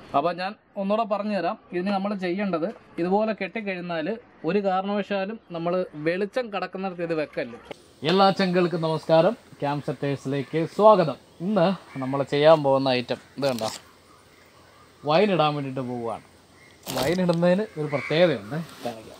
അപ്പോൾ ഞാൻ ഒന്നുകൂടെ പറഞ്ഞുതരാം ഇതിന് നമ്മൾ ചെയ്യേണ്ടത് ഇതുപോലെ കെട്ടിക്കഴിഞ്ഞാൽ ഒരു കാരണവശാലും നമ്മൾ വെളിച്ചം കടക്കുന്നിടത്ത് ഇത് വെക്കല്ല് എല്ലാ ചെങ്കൾക്കും നമസ്കാരം ക്യാമ്പ് സെറ്റേഴ്സിലേക്ക് സ്വാഗതം ഇന്ന് നമ്മൾ ചെയ്യാൻ പോകുന്ന ഐറ്റം ഇത് കണ്ടോ വൈൻ ഇടാൻ വേണ്ടിയിട്ട് പോവുകയാണ് വൈൻ ഇടുന്നതിന് ഒരു പ്രത്യേകതയുണ്ട് കാണിക്കാം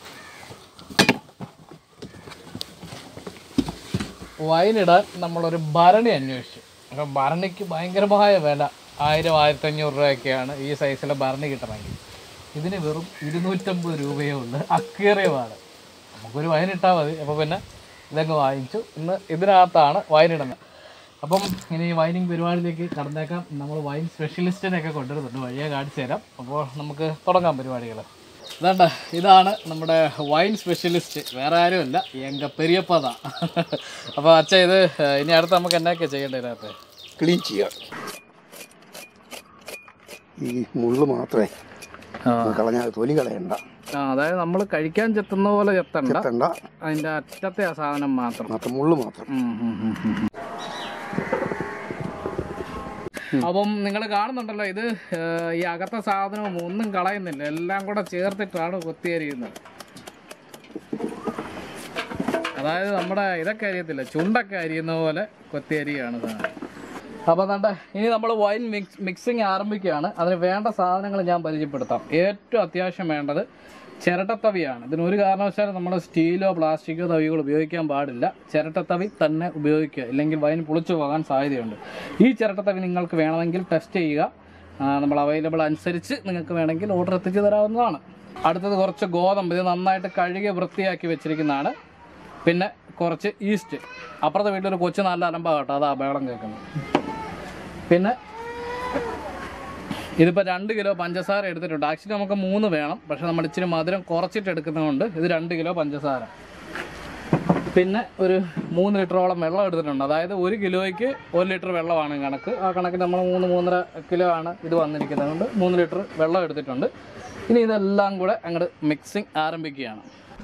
വൈനിടാൻ നമ്മളൊരു ഭരണി അന്വേഷിച്ചു അപ്പോൾ ഭരണിക്ക് ഭയങ്കരമായ വില ആയിരം ആയിരത്തഞ്ഞൂറ് രൂപയൊക്കെയാണ് ഈ സൈസിലെ ഭരണി കിട്ടണമെങ്കിൽ ഇതിന് വെറും ഇരുന്നൂറ്റമ്പത് രൂപയേ ഉള്ളൂ അക്വേറിയമാണ് നമുക്കൊരു വൈനിട്ടാൽ മതി അപ്പോൾ പിന്നെ ഇതങ്ങ് വാങ്ങിച്ചു ഇന്ന് ഇതിനകത്താണ് വൈനിടുന്നത് അപ്പം ഇനി ഈ വൈനിങ് പരിപാടിയിലേക്ക് കടന്നേക്കാം നമ്മൾ വൈൻ സ്പെഷ്യലിസ്റ്റിനെയൊക്കെ കൊണ്ടുവരുന്നുണ്ട് വഴിയെ കാണിച്ചു തരാം അപ്പോൾ നമുക്ക് തുടങ്ങാം പരിപാടികൾ ഇതാണ്ട ഇതാണ് നമ്മുടെ വൈൻ സ്പെഷ്യലിസ്റ്റ് വേറെ ആരുമല്ല എങ്ക പെരിയപ്പത അപ്പോൾ അച്ഛ ഇത് ഇനി അടുത്ത് നമുക്ക് എന്നൊക്കെ ചെയ്യേണ്ടത് ഇതിനകത്ത് ക്ലീൻ ചെയ്യുക ഈ മുള്ള് മാത്രമേ കളഞ്ഞാൽ തൊലി കളയണ്ട ആ അതായത് നമ്മൾ കഴിക്കാൻ ചെത്തുന്ന പോലെ ചെത്തണ്ട ചെത്തണ്ട അതിൻ്റെ അറ്റത്തെ ആ സാധനം മാത്രം മാത്രം മുള്ള് മാത്രം ഉം, ഉം, ഉം, ഉം, ഉം. അപ്പം നിങ്ങൾ കാണുന്നുണ്ടല്ലോ ഇത് ഏഹ്, ഈ അകത്തെ സാധനവും ഒന്നും കളയുന്നില്ല എല്ലാം കൂടെ ചേർത്തിട്ടാണ് കൊത്തിയരിയുന്നത് അതായത് നമ്മുടെ ഇതൊക്കെ അരിയത്തില്ല ചുണ്ടൊക്കെ അരിയുന്ന പോലെ കൊത്തിയരിയാണ് സാധനം അപ്പോൾ കണ്ട ഇനി നമ്മൾ വൈൻ മിക്സ് മിക്സിങ് ആരംഭിക്കുകയാണ് അതിന് വേണ്ട സാധനങ്ങൾ ഞാൻ പരിചയപ്പെടുത്താം ഏറ്റവും അത്യാവശ്യം വേണ്ടത് ചിരട്ടത്തവിയാണ് ഇതിന് ഒരു കാരണവശാലും നമ്മൾ സ്റ്റീലോ പ്ലാസ്റ്റിക്കോ തവികൾ ഉപയോഗിക്കാൻ പാടില്ല ചിരട്ടത്തവി തന്നെ ഉപയോഗിക്കുക ഇല്ലെങ്കിൽ വൈൻ പുളിച്ചു പോകാൻ സാധ്യതയുണ്ട് ഈ ചിരട്ടത്തവി നിങ്ങൾക്ക് വേണമെങ്കിൽ ടെസ്റ്റ് ചെയ്യുക ആ, നമ്മൾ അവൈലബിൾ അനുസരിച്ച് നിങ്ങൾക്ക് വേണമെങ്കിൽ ഓർഡർ എത്തിച്ചു തരാവുന്നതാണ് അടുത്തത് കുറച്ച് ഗോതമ്പ് ഇത് നന്നായിട്ട് കഴുകി വൃത്തിയാക്കി വെച്ചിരിക്കുന്നതാണ് പിന്നെ കുറച്ച് ഈസ്റ്റ് അപ്പുറത്തെ വീട്ടിലൊരു കൊച്ചു നല്ല അലമ്പാ കേട്ടോ അതാ ബഹളം കേൾക്കുന്നത് പിന്നെ ഇതിപ്പോൾ രണ്ട് കിലോ പഞ്ചസാര എടുത്തിട്ടുണ്ട് ആക്ച്വലി നമുക്ക് മൂന്ന് വേണം പക്ഷെ നമ്മൾ ഇച്ചിരി മധുരം കുറച്ചിട്ട് എടുക്കുന്നതുകൊണ്ട് ഇത് രണ്ട് കിലോ പഞ്ചസാര പിന്നെ ഒരു മൂന്ന് ലിറ്ററോളം വെള്ളം എടുത്തിട്ടുണ്ട് അതായത് ഒരു കിലോയ്ക്ക് ഒരു ലിറ്റർ വെള്ളമാണ് കണക്ക് ആ കണക്കിന് നമ്മൾ മൂന്ന് മൂന്നര കിലോ ആണ് ഇത് വന്നിരിക്കുന്നത് കൊണ്ട് മൂന്ന് ലിറ്റർ വെള്ളം എടുത്തിട്ടുണ്ട് ഇനി ഇതെല്ലാം കൂടെ അങ്ങോട്ട് മിക്സിങ് ആരംഭിക്കുകയാണ്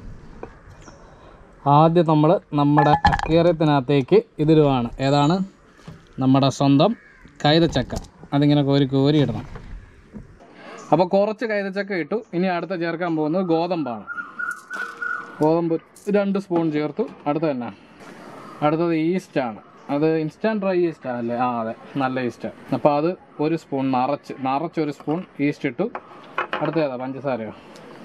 ആദ്യം നമ്മൾ നമ്മുടെ അക്കേറിയത്തിനകത്തേക്ക് ഇതിടുവാണ് ഏതാണ് നമ്മുടെ സ്വന്തം കൈതച്ചക്ക അതിങ്ങനെ കോരി കോരി ഇടണം അപ്പോൾ കുറച്ച് കൈതച്ചക്ക ഇട്ടു ഇനി അടുത്ത ചേർക്കാൻ പോകുന്നത് ഗോതമ്പാണ് ഗോതമ്പ് രണ്ട് സ്പൂൺ ചേർത്തു അടുത്ത തന്നെ അടുത്തത് ഈസ്റ്റാണ് അത് ഇൻസ്റ്റാൻറ്റ് ഡ്രൈ ഈസ്റ്റ് അല്ലേ ആ അതെ നല്ല ഈസ്റ്റ് അപ്പോൾ അത് ഒരു സ്പൂൺ നിറച്ച് നിറച്ച് ഒരു സ്പൂൺ ഈസ്റ്റ് ഇട്ടു അടുത്ത ഏതാ പഞ്ചസാരയോ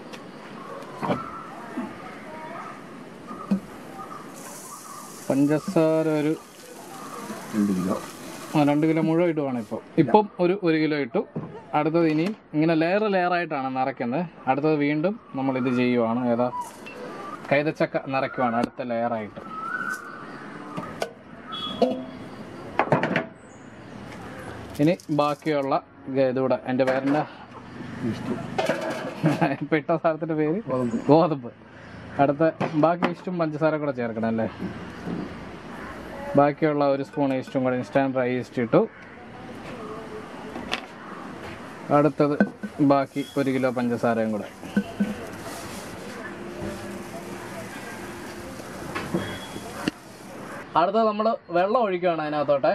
പഞ്ചസാര ഒരു രണ്ട് കിലോ ആ, രണ്ട് കിലോ മുഴുവൻ ഇടുവാണ് ഇപ്പോൾ ഇപ്പം ഒരു ഒരു കിലോ ഇട്ടു അടുത്തത് ഇനിയും ഇങ്ങനെ ലെയർ ലെയർ ആയിട്ടാണ് നിറയ്ക്കുന്നത് അടുത്തത് വീണ്ടും നമ്മൾ ഇത് ചെയ്യുവാണ് ഏതാ കൈതച്ചക്ക നിറയ്ക്കുവാണ് അടുത്ത ലെയർ ആയിട്ട് ഇനി ബാക്കിയുള്ള ഗ- ഇതൂടെ എൻ്റെ പേരിൻ്റെ ഇപ്പം ഇട്ട സാധനത്തിൻ്റെ പേര് ഗോതമ്പ് അടുത്ത ബാക്കി ഇഷ്ടം പഞ്ചസാര കൂടെ ചേർക്കണം അല്ലേ ബാക്കിയുള്ള ഒരു സ്പൂൺ ഈസ്റ്റും കൂടെ ഇൻസ്റ്റാൻറ്റ് ഡ്രൈ ഈസ്റ്റ് ഇട്ടു അടുത്തത് ബാക്കി ഒരു കിലോ പഞ്ചസാരയും കൂടെ അടുത്തത് നമ്മൾ വെള്ളം ഒഴിക്കുകയാണ് അതിനകത്തോട്ടെ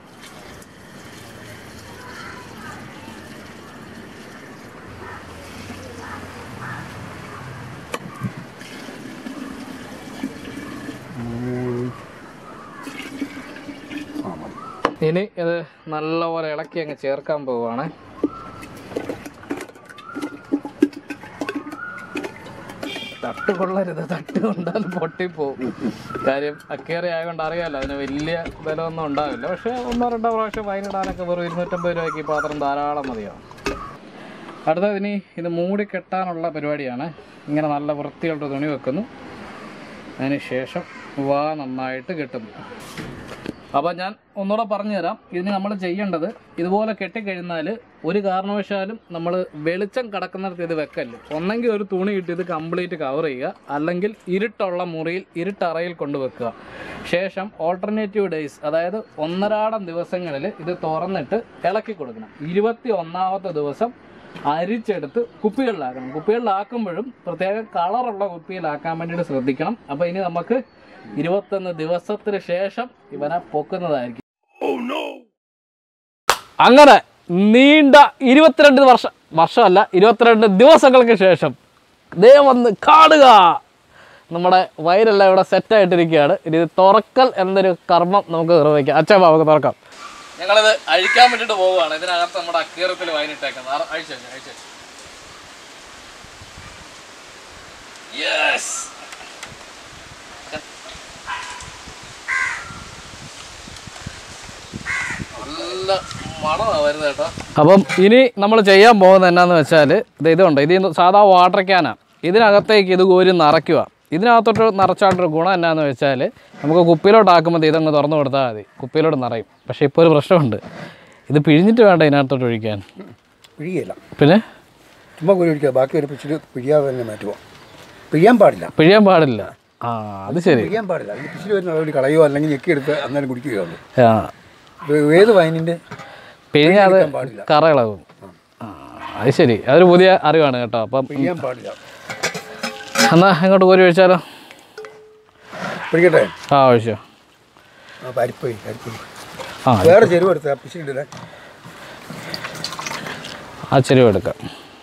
ആ മതി ഇനി ഇത് നല്ലപോലെ ഇളക്കി അങ്ങ് ചേർക്കാൻ പോവുകയാണ് തട്ട് കൊള്ളരുത് തട്ട് കൊണ്ടാൽ പൊട്ടിപ്പോവും കാര്യം അക്കേറി ആയതുകൊണ്ട് അറിയാമല്ലോ അതിന് വലിയ ബലമൊന്നും ഉണ്ടാവില്ല പക്ഷേ ഒന്നോ രണ്ടോ പ്രാവശ്യം വൈകിടാനൊക്കെ വെറും ഇരുന്നൂറ്റമ്പത് രൂപയ്ക്ക് ഈ പാത്രം ധാരാളം മതിയാവും അടുത്തത് ഇനി ഇത് മൂടി കെട്ടാനുള്ള പരിപാടിയാണ് ഇങ്ങനെ നല്ല വൃത്തിയുള്ള തുണി വെക്കുന്നു അതിന് ശേഷം വാ നന്നായിട്ട് കെട്ടുന്നു അപ്പോൾ ഞാൻ ഒന്നുകൂടെ പറഞ്ഞു തരാം ഇതിന് നമ്മൾ ചെയ്യേണ്ടത് ഇതുപോലെ കെട്ടിക്കഴിഞ്ഞാൽ ഒരു കാരണവശാലും നമ്മൾ വെളിച്ചം കടക്കുന്നിടത്ത് ഇത് വെക്കല്ല് ഒന്നെങ്കിൽ ഒരു തുണി ഇട്ട് ഇത് കംപ്ലീറ്റ് കവർ ചെയ്യുക അല്ലെങ്കിൽ ഇരുട്ടുള്ള മുറിയിൽ ഇരുട്ടറയിൽ കൊണ്ട് വെക്കുക ശേഷം ഓൾട്ടർനേറ്റീവ് ഡേയ്സ് അതായത് ഒന്നരാടം ദിവസങ്ങളിൽ ഇത് തുറന്നിട്ട് ഇളക്കി കൊടുക്കണം ഇരുപത്തി ഒന്നാമത്തെ ദിവസം അരിച്ചെടുത്ത് കുപ്പികളിലാക്കണം കുപ്പികളിലാക്കുമ്പോഴും പ്രത്യേകം കളറുള്ള കുപ്പിയിലാക്കാൻ വേണ്ടിയിട്ട് ശ്രദ്ധിക്കണം അപ്പോൾ ഇനി നമുക്ക് ഇരുപത്തൊന്ന് ദിവസത്തിന് ശേഷം ഇവനെ പൊക്കുന്നതായിരിക്കും അങ്ങനെ നീണ്ട ഇരുപത്തിരണ്ട് വർഷം വർഷമല്ല ഇരുപത്തിരണ്ട് ദിവസങ്ങൾക്ക് ശേഷം ദേ വന്ന് കാണുക നമ്മുടെ വയറെല്ലാം ഇവിടെ സെറ്റായിട്ടിരിക്കുകയാണ് ഇനി ഇത് തുറക്കൽ എന്നൊരു കർമ്മം നമുക്ക് നിർവഹിക്കാം അച്ഛാ നമുക്ക് തുറക്കാം ഞങ്ങളിത് അഴിക്കാൻ വേണ്ടിയിട്ട് പോവുകയാണ് ഇതിനകത്ത് നമ്മുടെ അക്കീറത്തിൽ വൈനിട്ടേക്കുന്നത് അഴിച്ചു അഴിച്ചു യെസ് നല്ല മണമാണ് വരുന്നത് കേട്ടോ അപ്പം ഇനി നമ്മൾ ചെയ്യാൻ പോകുന്നത് എന്നാന്ന് വെച്ചാൽ ഇത് ഇതുണ്ട് ഇത് സാധാ വാട്ടർ ക്യാനാണ് ഇതിനകത്തേക്ക് ഇത് കോരി നിറയ്ക്കുക ഇതിനകത്തോട്ട് നിറച്ചായിട്ടൊരു ഗുണം എന്നാന്ന് വെച്ചാൽ നമുക്ക് കുപ്പിയിലോട്ടാക്കുമ്പോൾ ഇതങ്ങ് തുറന്നു കൊടുത്താൽ മതി കുപ്പിയിലോട്ട് നിറയും പക്ഷേ ഇപ്പോൾ ഒരു പ്രശ്നമുണ്ട് ഇത് പിഴിഞ്ഞിട്ട് വേണ്ട ഇതിനകത്തോട്ട് ഒഴിക്കാൻ പിഴിയല്ല പിന്നെ ചുമ്മാ കോരി ഒഴിക്കുക ബാക്കി ഒരു പിച്ചിൽ പിഴിയാതെ തന്നെ മാറ്റുമോ പിഴിയാൻ പാടില്ല പിഴിയാൻ പാടില്ല ആ അത് ശരി പിഴിയാൻ പാടില്ല ഈ പിച്ചിൽ വരുന്ന അളവിൽ കളയോ അല്ലെങ്കിൽ ഞെക്കിയെടുത്ത് അന്നേരം കുടിക്കുകയുള്ളൂ ആ ഇത് ഏത് വൈനിൻ്റെ പിഴിഞ്ഞാൽ അത് പാടില്ല. കറകളാകും ആ അത് ശരി അതൊരു പുതിയ അറിവാണ് കേട്ടോ അപ്പം പിഴിയാൻ പാടില്ല എന്നാ അങ്ങോട്ട് കോരി ഒഴിച്ചാലോ പിടിക്കട്ടെ ആ ഒഴിച്ചോ ആ പരിപ്പോയി പരിപ്പോയി ആ വേറെ ചെരുവ് എടുത്ത് ആ പിച്ചിലിട്ടില്ലേ ആ ചെരുവ് എടുക്കാം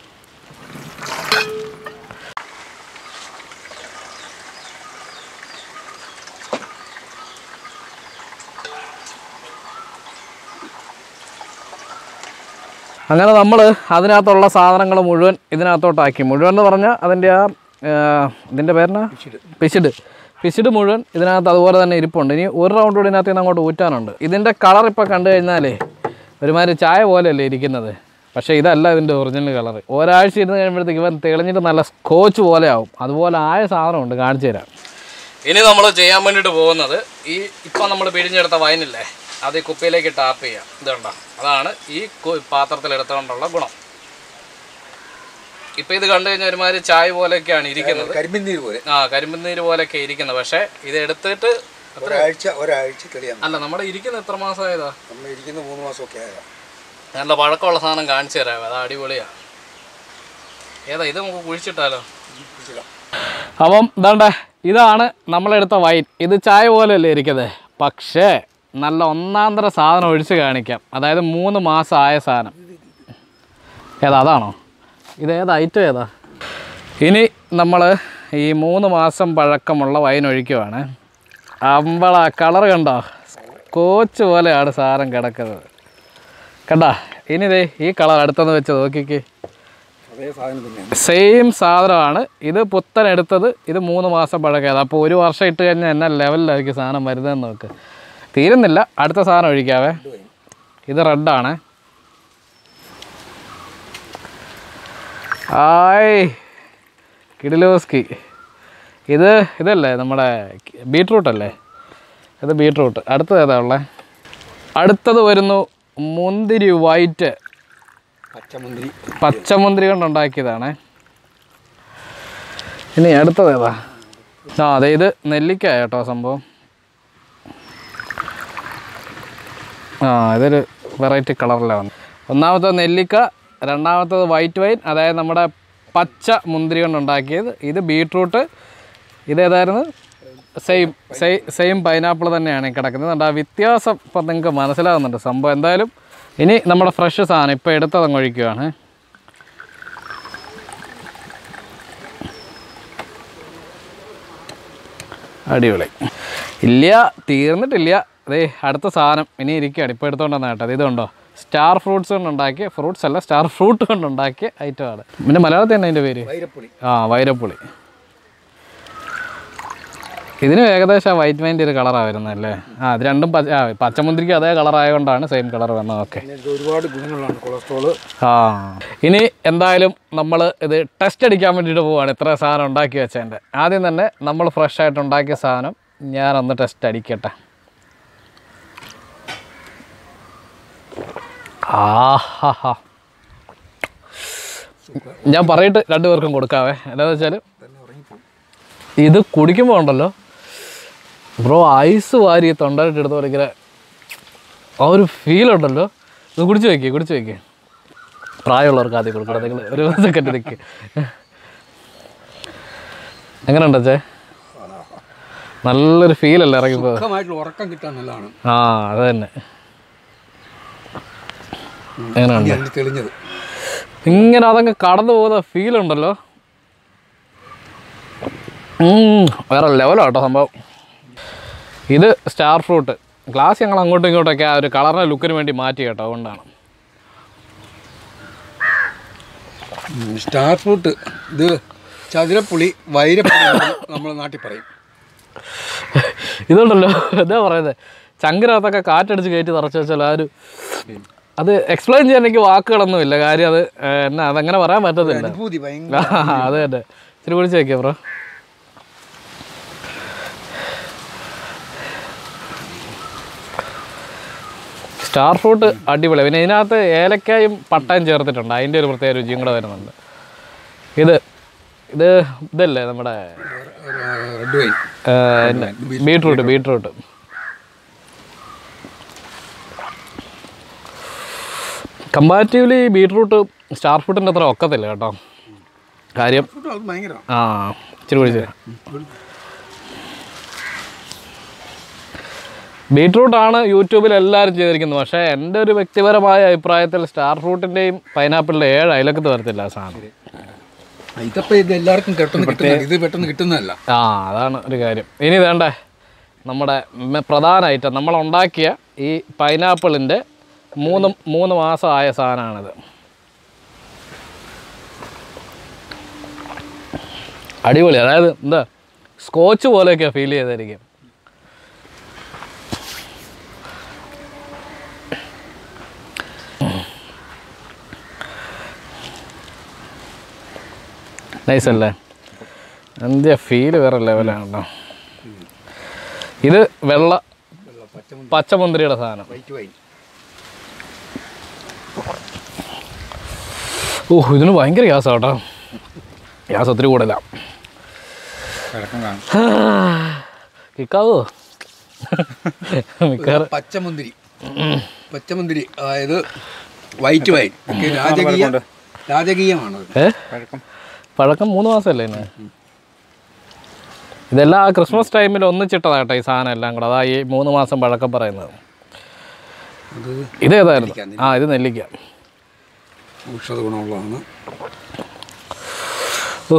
അങ്ങനെ നമ്മൾ അതിനകത്തുള്ള സാധനങ്ങൾ മുഴുവൻ ഇതിനകത്തോട്ടാക്കി മുഴുവൻ എന്ന് പറഞ്ഞാൽ അതിൻ്റെ ആ ആ, ഇതിൻ്റെ പേരെന്നാ പിശിഡ് പിശിഡ് മുഴുവൻ ഇതിനകത്ത് അതുപോലെ തന്നെ ഇരിപ്പുണ്ട് ഇനി ഒരു റൗണ്ട് കൂടി ഇതിനകത്ത് നിന്ന് അങ്ങോട്ട് ഊറ്റാനുണ്ട് ഇതിൻ്റെ കളർ ഇപ്പോൾ കണ്ടു കഴിഞ്ഞാലേ ഒരുമാതിരി ചായ പോലെയല്ലേ ഇരിക്കുന്നത് പക്ഷേ ഇതല്ല ഇതിൻ്റെ ഒറിജിനൽ കളർ ഒരാഴ്ച ഇരുന്ന് കഴിയുമ്പോഴത്തേക്ക് ഇവൻ തെളിഞ്ഞിട്ട് നല്ല സ്കോച്ച് പോലെ ആവും അതുപോലെ ആയ സാധനമുണ്ട് കാണിച്ചു തരാം ഇനി നമ്മൾ ചെയ്യാൻ വേണ്ടിയിട്ട് പോകുന്നത് ഈ ഇപ്പം നമ്മൾ പിഴിഞ്ഞെടുത്ത വൈനില്ലേ അത് ഈ കുപ്പിയിലേക്ക് ടാപ്പ് ചെയ്യാം ഇതുണ്ടോ അതാണ് ഈ കു- പാത്രത്തിൽ എടുത്തുകൊണ്ടുള്ള ഗുണം ഇപ്പം ഇത് കണ്ടു കഴിഞ്ഞാൽ ഒരുമാതിരി ചായ പോലെയൊക്കെയാണ് ഇരിക്കുന്നത് കരിമ്പിൻ നീര് പോലെ ആ കരിമ്പുനീര് പോലെയൊക്കെ ഇരിക്കുന്നത് പക്ഷേ ഇത് എടുത്തിട്ട് ഒരാഴ്ച ഒരാഴ്ച തെളിയാൻ അല്ല നമ്മുടെ ഇരിക്കുന്ന എത്ര മാസമായതാ നമ്മൾ ഇരിക്കുന്ന മൂന്ന് മാസമൊക്കെ ആയതാ നല്ല പഴക്കമുള്ള സാധനം കാണിച്ചു തരാം അത് അടിപൊളിയാ ഏതാ ഇത് നമുക്ക് കുഴിച്ചിട്ടാലോ പിടിച്ചിടാം. അപ്പം ഇതാണ്ട ഇതാണ് നമ്മളെടുത്ത വൈൻ ഇത് ചായ പോലെയല്ലേ ഇരിക്കുന്നത് പക്ഷേ നല്ല ഒന്നാന്തര സാധനം ഒഴിച്ച് കാണിക്കാം അതായത് മൂന്ന് മാസം ആയ സാധനം ഏതാ അതാണോ ഇത് ഏതാ ഐറ്റം ഏതാ ഇനി നമ്മൾ ഈ മൂന്ന് മാസം പഴക്കമുള്ള വൈൻ ഒഴിക്കുവാണ് അമ്പള കളർ കണ്ടോ കോച്ച് പോലെയാണ് സാധനം കിടക്കുന്നത് കണ്ടാ ഇനി ദേ ഈ കളർ അടുത്തൊന്ന് വെച്ച് നോക്കിക്കേ അതേ സാധനം തന്നെയാണ് സെയിം സാധനമാണ് ഇത് പുത്തൻ എടുത്തത് ഇത് മൂന്ന് മാസം പഴക്കയത് അപ്പോൾ ഒരു വർഷം ഇട്ട് കഴിഞ്ഞാൽ എന്നാ ലെവലിലായിരിക്കും സാധനം വരുന്നതെന്ന് നോക്ക് തീരുന്നില്ല അടുത്ത സാധനം ഒഴിക്കാവേ ഇത് റെഡാണ് ആയ് കിഡിലോസ്കി ഇത് ഇതല്ലേ നമ്മുടെ ബീട്രൂട്ട് അല്ലേ ഇത് ബീട്രൂട്ട് അടുത്തത് ഏതാ ഉള്ളത് അടുത്തത് വരുന്നു മുന്തിരി വൈറ്റ് പച്ചമുന്തിരി പച്ചമുന്തിരി കൊണ്ടുണ്ടാക്കിയതാണ് ഇനി അടുത്തത് ഏതാ ആ അതെ ഇത് നെല്ലിക്ക കേട്ടോ സംഭവം ആ ഇതൊരു വെറൈറ്റി കളറിലാണ് ഒന്നാമത്തത് നെല്ലിക്ക രണ്ടാമത്തത് വൈറ്റ് വൈൻ അതായത് നമ്മുടെ പച്ച മുന്തിരി കൊണ്ടുണ്ടാക്കിയത് ഇത് ബീട്രൂട്ട് ഇതേതായിരുന്നു സെയിം സെയിം സെയിം പൈനാപ്പിൾ തന്നെയാണ് ഈ കിടക്കുന്നത് അതുകൊണ്ട് ആ വ്യത്യാസം ഇപ്പം നിങ്ങൾക്ക് മനസ്സിലാകുന്നുണ്ട് സംഭവം എന്തായാലും ഇനി നമ്മുടെ ഫ്രഷ് സാധനം ഇപ്പോൾ എടുത്തതങ്ങ് ഒഴിക്കുകയാണ് അടിപൊളി ഇല്ല തീർന്നിട്ടില്ല അതേ അടുത്ത സാധനം ഇനി ഇരിക്കുകയാണ് ഇപ്പോൾ എടുത്തുകൊണ്ട് വന്ന കേട്ടോ ഇതുണ്ടോ സ്റ്റാർ ഫ്രൂട്ട്സ് കൊണ്ടുണ്ടാക്കിയ ഫ്രൂട്ട്സ് അല്ല സ്റ്റാർ ഫ്രൂട്ട് കൊണ്ടുണ്ടാക്കിയ ഐറ്റമാണ് പിന്നെ മലയാളത്തിൽ തന്നെ അതിൻ്റെ പേര് വൈരപ്പുളി ആ വൈരപ്പുളി ഇതിനും ഏകദേശം ആ വൈറ്റ് വൈൻ്റെ ഒരു കളറാണ് വരുന്നതല്ലേ ആ ഇത് രണ്ടും പച്ച ആ പച്ചമുന്തിരിക്ക് അതേ കളറായതുകൊണ്ടാണ് സെയിം കളർ വന്നത് ഓക്കെ പിന്നെ ഇത് ഒരുപാട് ഗുണങ്ങളാണ് കൊളസ്ട്രോള് ആ ഇനി എന്തായാലും നമ്മൾ ഇത് ടെസ്റ്റ് അടിക്കാൻ വേണ്ടിയിട്ട് പോവാണ് ഇത്ര സാധനം ഉണ്ടാക്കി വെച്ചതിൻ്റെ ആദ്യം തന്നെ നമ്മൾ ഫ്രഷ് ആയിട്ട് ഉണ്ടാക്കിയ സാധനം ഞാനൊന്ന് ടെസ്റ്റ് അടിക്കട്ടെ ആഹാ ഞാൻ പറയിട്ട് രണ്ടുപേർക്കും കൊടുക്കാവേ എന്താണെന്ന് വെച്ചാൽ തന്നെ ഉറങ്ങിപ്പോയി ഇത് കുടിക്കുമ്പോൾ ഉണ്ടല്ലോ ബ്രോ ഐസ് വാരി തൊണ്ടയിട്ട് എടുത്ത് ഭയങ്കര ആ ഒരു ഫീൽ ഉണ്ടല്ലോ ഇത് കുടിച്ച് വയ്ക്കുക കുടിച്ച് വയ്ക്കുക പ്രായമുള്ളവർക്ക് ആദ്യം കൊടുക്കണം നിങ്ങൾ ഒരു സെക്കൻഡ് നിൽക്കുക എങ്ങനെയുണ്ട് അച്ഛേ നല്ലൊരു ഫീലല്ലേ ഇറങ്ങിപ്പോ സുഖമായിട്ടുള്ള ഉറക്കം കിട്ടാൻ നല്ലതാണ് ആ അത് തന്നെ എങ്ങനെയുണ്ട് ഇനി അതിന് തെളിഞ്ഞത് ഇങ്ങനെ അതങ്ങ് കടന്നു പോകുന്ന ഫീൽ ഉണ്ടല്ലോ ഉം, വേറെ ലെവലോ കേട്ടോ സംഭവം ഇത് സ്റ്റാർ ഫ്രൂട്ട് ഗ്ലാസ് ഞങ്ങൾ അങ്ങോട്ടും ഇങ്ങോട്ടൊക്കെ ആ ഒരു കളറിൻ്റെ ലുക്കിന് വേണ്ടി മാറ്റി കേട്ടോ അതുകൊണ്ടാണ് ഉം, സ്റ്റാർ ഫ്രൂട്ട് ഇത് ചതുരപ്പുളി വൈരപ്പുളി നമ്മൾ നാട്ടിൽ പറയും ഇതുണ്ടല്ലോ എന്താ പറയുന്നത് ചങ്കിനകത്തൊക്കെ കാറ്റടിച്ച് കയറ്റി നിറച്ച് വെച്ചാൽ ആ ഒരു അത് എക്സ്പ്ലെയിൻ ചെയ്യാൻ എനിക്ക് വാക്കുകളൊന്നുമില്ല കാര്യം അത് ഏഹ്, എന്നാ അതങ്ങനെ പറയാൻ പറ്റത്തില്ല അനുഭൂതി ഭയങ്കര ആ, അത് തന്നെ ഇച്ചിരി കുടിച്ച് വെക്കാം ബ്രോ സ്റ്റാർ ഫ്രൂട്ട് അടിപൊളി പിന്നെ ഇതിനകത്ത് ഏലക്കായും പട്ടയും ചേർത്തിട്ടുണ്ട് അതിൻ്റെ ഒരു പ്രത്യേക രുചിയും കൂടെ വരുന്നുണ്ട് ഇത് ഇത് ഇതല്ലേ നമ്മുടെ റെഡ് വൈൻ ഏഹ്, എന്നാ, beetroot beetroot comparatively beetroot star ഫ്രൂട്ടിൻ്റെ അത്ര ഒക്കത്തില്ല കേട്ടോ കാര്യം ഫ്രൂട്ട് അത് ഭയങ്കര ആ ഇച്ചിരി കുടിച്ച് ബീട്രൂട്ടാണ് യൂട്യൂബിൽ എല്ലാവരും ചെയ്തിരിക്കുന്നത് പക്ഷേ എൻ്റെ ഒരു വ്യക്തിപരമായ അഭിപ്രായത്തിൽ സ്റ്റാർ ഫ്രൂട്ടിൻ്റെയും പൈനാപ്പിളിൻ്റെ ഏഴ് അയലക്കത്ത് വരത്തില്ല ആ സാധനം ഇതപ്പോൾ ഇത് എല്ലാവർക്കും പെട്ടെന്ന് കിട്ടുന്ന ഇത് പെട്ടെന്ന് കിട്ടുന്നതല്ല ആ അതാണ് ഒരു കാര്യം ഇനി വേണ്ടേ നമ്മുടെ മെ- പ്രധാന ഐറ്റം നമ്മൾ ഉണ്ടാക്കിയ ഈ പൈനാപ്പിളിൻ്റെ മൂന്ന് മൂന്ന് മാസമായ സാധനമാണിത് അടിപൊളി അതായത് എന്താ സ്കോച്ച് പോലെയൊക്കെ ഫീൽ ചെയ്തായിരിക്കും നൈസ് അല്ലേ എന്തിയ ഫീല് വേറെ ലെവലാണ് കേട്ടോ ഇത് വെള്ള പച്ചമുന്തിരിയുടെ സാധനം വൈറ്റ് വൈൻ ഓ ഇതിന് ഭയങ്കര ഗ്യാസാണ് കേട്ടോ ഗ്യാസ് ഒത്തിരി കൂടുതല കിഴക്കം കാണും കിക്കാവോ മിക്കാറ് പച്ചമുന്തിരി പച്ചമുന്തിരി അതായത് വൈറ്റ് വൈൻ ഒക്കെ രാജകീയ രാജകീയമാണത് ഏ പഴക്കം മൂന്ന് മാസമല്ലേ ഇതിന് ഇതെല്ലാം ആ ക്രിസ്മസ് ടൈമിൽ ഒന്നിച്ചിട്ടതാട്ടോ ഈ സാധനം എല്ലാം കൂടെ അതാ ഈ മൂന്ന് മാസം പഴക്കം പറയുന്നത് അത് ഇതേതായിരുന്നു ആ ഇത് നെല്ലിക്ക ഔഷധ ഗുണമുള്ളതാണ് ഓ.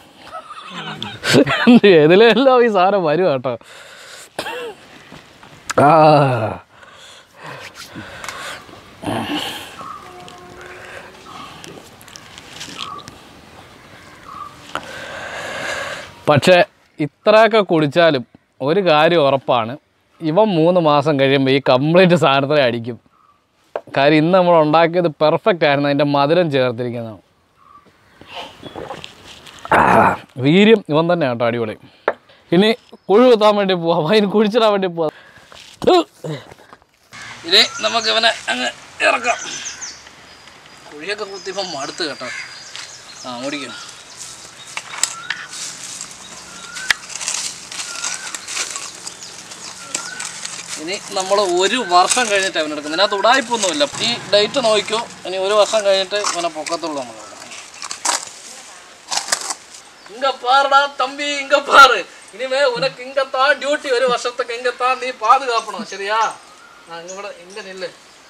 ഇതിലെല്ലാം ഈ സാധനം വരും കേട്ടോ ആ പക്ഷേ ഇത്രയൊക്കെ കുടിച്ചാലും ഒരു കാര്യം ഉറപ്പാണ് ഇവൻ മൂന്ന് മാസം കഴിയുമ്പോൾ ഈ കംപ്ലീറ്റ് സാധനത്തിനെ അടിക്കും കാര്യം ഇന്ന് നമ്മൾ ഉണ്ടാക്കിയത് പെർഫെക്റ്റ് ആയിരുന്നു അതിൻ്റെ മധുരം ചേർത്തിരിക്കുന്നതാണ് വീര്യം ഇവൻ തന്നെ കേട്ടോ അടിപൊളി ഇനി കുഴി കുത്താൻ വേണ്ടി പോവാം അതിന് കുഴിച്ചിടാൻ വേണ്ടി പോവാം ഇനി നമുക്ക് ഇവനെ അങ്ങ് ഇറക്കാം കുഴിയൊക്കെ കുത്തിയപ്പം മടുത്ത് കേട്ടോ ആ ഓടിക്കും ഇനി നമ്മൾ ഒരു വർഷം കഴിഞ്ഞിട്ട് അവനെടുക്കുന്നത് ഇതിനകത്ത് ഉടായ്പൊന്നുമില്ല ഈ ഡേറ്റ് നോക്കിക്കോ ഇനി ഒരു വർഷം കഴിഞ്ഞിട്ട് ഇവനെ പൊക്കത്തുള്ളൂ നമ്മൾ இங்க பாருடா தம்பி இங்க பாரு இனிமே உனக்கு இங்கத்தான் டியூட்டி ஒரு வருஷத்துக்கு இங்கத்தான் நீ பாதுகாப்பணும் சரியா நான் இங்க ഇവിടെ ഇങ്ങ നില്ല്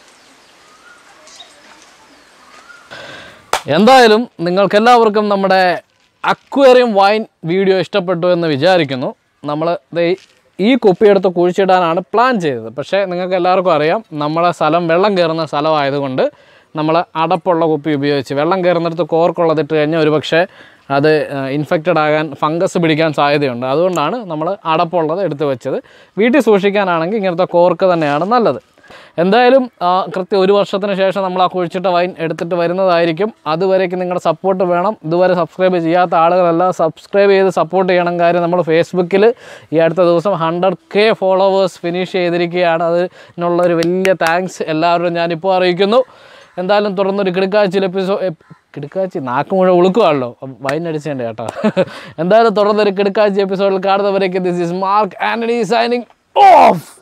എന്തായാലും നിങ്ങൾക്ക് എല്ലാവർക്കും നമ്മുടെ അക്വേറിയം വൈൻ വീഡിയോ ഇഷ്ടപ്പെട്ടു എന്ന് വിചാരിക്കുന്നു നമ്മൾ ഈ കുപ്പിയെടുത്ത് കുഴിച്ചിടാനാണ് പ്ലാൻ ചെയ്തത് പക്ഷേ നിങ്ങൾക്ക് എല്ലാവർക്കും അറിയാം നമ്മളെ സ്ഥലം വെള്ളം കയറുന്ന സ്ഥലമായതുകൊണ്ട് നമ്മൾ അടപ്പുള്ള കുപ്പി ഉപയോഗിച്ച് വെള്ളം കയറുന്നിടത്ത് കോർക്കുള്ളതിട്ട് കഴിഞ്ഞാൽ ഒരുപക്ഷെ അത് ഇൻഫെക്റ്റഡ് ആകാൻ ഫംഗസ് പിടിക്കാൻ സാധ്യതയുണ്ട് അതുകൊണ്ടാണ് നമ്മൾ അടപ്പുള്ളത് എടുത്ത് വെച്ചത് വീട്ടിൽ സൂക്ഷിക്കാനാണെങ്കിൽ ഇങ്ങനത്തെ കോർക്ക് തന്നെയാണ് നല്ലത് എന്തായാലും ആ, കൃത്യം ഒരു വർഷത്തിന് ശേഷം നമ്മൾ ആ കുഴിച്ചിട്ട വൈൻ എടുത്തിട്ട് വരുന്നതായിരിക്കും അതുവരേക്കും നിങ്ങളുടെ സപ്പോർട്ട് വേണം ഇതുവരെ സബ്സ്ക്രൈബ് ചെയ്യാത്ത ആളുകളെല്ലാം സബ്സ്ക്രൈബ് ചെയ്ത് സപ്പോർട്ട് ചെയ്യണം കാര്യം നമ്മൾ ഫേസ്ബുക്കിൽ ഈ അടുത്ത ദിവസം ഹൺഡ്രഡ് കെ ഫോളോവേഴ്സ് ഫിനിഷ് ചെയ്തിരിക്കുകയാണ് അതിനുള്ള ഒരു വലിയ താങ്ക്സ് എല്ലാവരും ഞാനിപ്പോൾ അറിയിക്കുന്നു എന്തായാലും തുടർന്നൊരു കിടക്കാഴ്ചയിൽ എപ്പിസോ കിടക്കാഴ്ച നാക്ക് മുഴുവൻ ഉളുക്കുവാണല്ലോ വൈൻ അടിച്ചേണ്ട കേട്ടോ എന്തായാലും തുടർന്നൊരു കിടക്കാഴ്ച എപ്പിസോഡിൽ കാണുന്നവരേക്ക് this is Mark Antony signing of